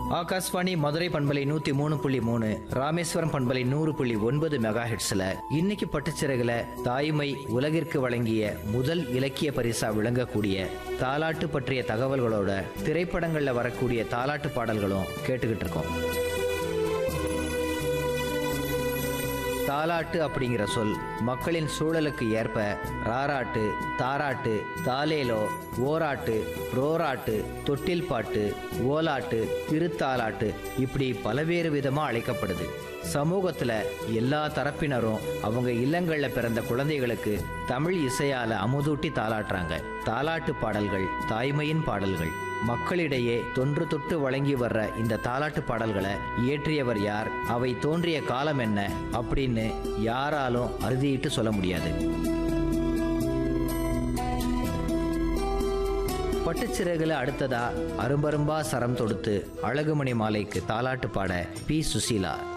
ஆகாஷ்வாணி மதுரை பண்பலை நூத்தி மூணு புள்ளி மூணு ராமேஸ்வரம் பண்பலை நூறு புள்ளி ஒன்பது மெகா ஹெட்ஸ்ல இன்னைக்கு பட்டுச்சிறகுல தாய்மை உலகிற்கு வழங்கிய முதல் இலக்கிய பரிசா விளங்கக்கூடிய தாலாட்டு பற்றிய தகவல்களோட திரைப்படங்கள்ல வரக்கூடிய தாலாட்டு பாடல்களும் கேட்டுக்கிட்டு இருக்கோம் தாலாட்டு அப்படிங்கிற சொல் மக்களின் சூழலுக்கு ஏற்ப ராராட்டு தாராட்டு தாலேலோ ஓராட்டு ரோராட்டு தொட்டில் பாட்டு ஓலாட்டு திருத்தாலாட்டு இப்படி பலவேறு விதமா அழைக்கப்படுது சமூகத்துல எல்லா தரப்பினரும் அவங்க இல்லங்கள்ல பிறந்த குழந்தைகளுக்கு தமிழ் இசையால அமுதூட்டி தாலாட்டுறாங்க தாலாட்டு பாடல்கள் தாய்மையின் பாடல்கள் மக்களிடையே தொன்று தொட்டு வழங்கி வர்ற இந்த தாலாட்டு பாடல்களை இயற்றியவர் யார் அவை தோன்றிய காலம் என்ன அப்படின்னு யாராலும் அறுதியிட்டு சொல்ல முடியாது பட்டுச்சிறகுல அடுத்ததா அரும்பரும்பா சரம் தொடுத்து அழகுமணி மாலைக்கு தாலாட்டு பாட பி சுசீலா